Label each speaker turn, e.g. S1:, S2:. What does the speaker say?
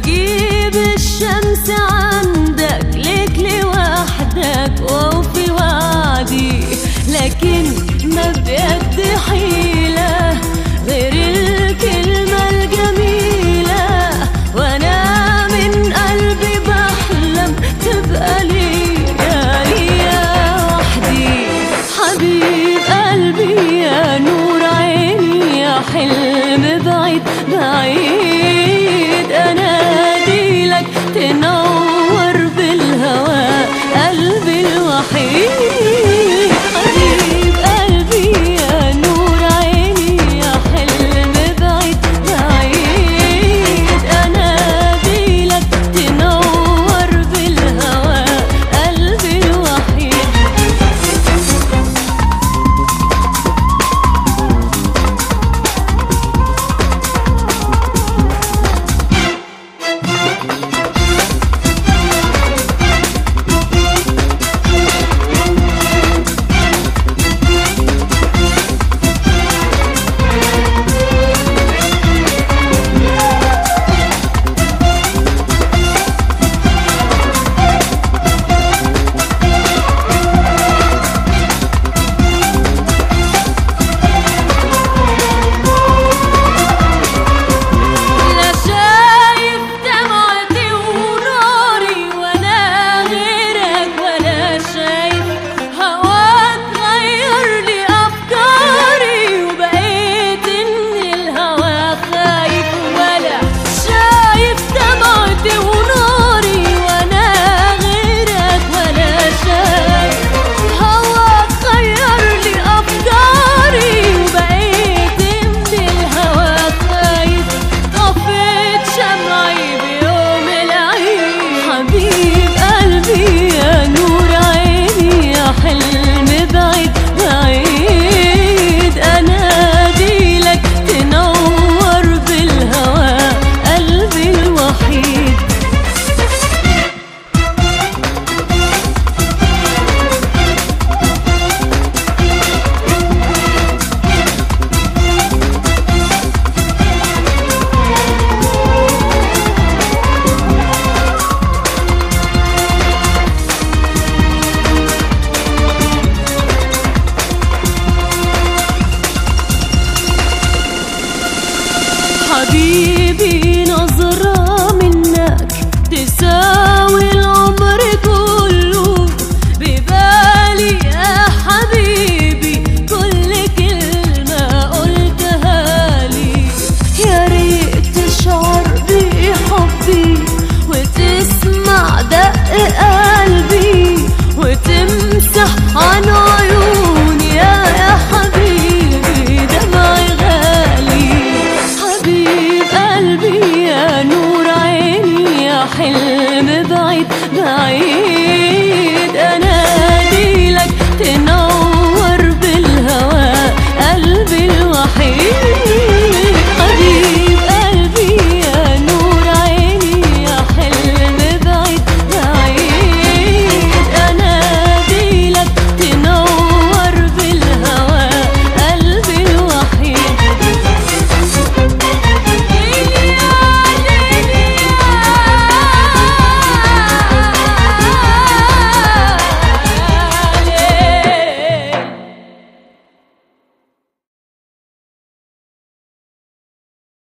S1: واجيب الشمس عندك ليك لوحدك وفي وعدي لكن ما بيد حيلة غير الكلمة الجميلة وانا من قلبي بحلم تبقى ليا ليا وحدي حبيب قلبي يا نور عيني يا حلم بعيد بعيد انادي لك تنور بالهوى قلبي الوحيد حبيب قلبي يا نور عيني يا حلم بعيد بعيد انادي لك تنور بالهوى قلبي الوحيد لا شايف دمعتي وناري وانا غيرك ولا شايف هواك غير لي افكاري وبقيت ان الهوى خايف ولا شايف دمعتي وناري وانا غيرك ولا شايف هواك غير لي افكاري وبقيت ان الهوى خايف طفيت شمعي بيوم العيد حبيب قلبي يا نور عيني يا حلم بعيد بعيد انادي لك تنور بالهوى قلبي الوحيد حبيبي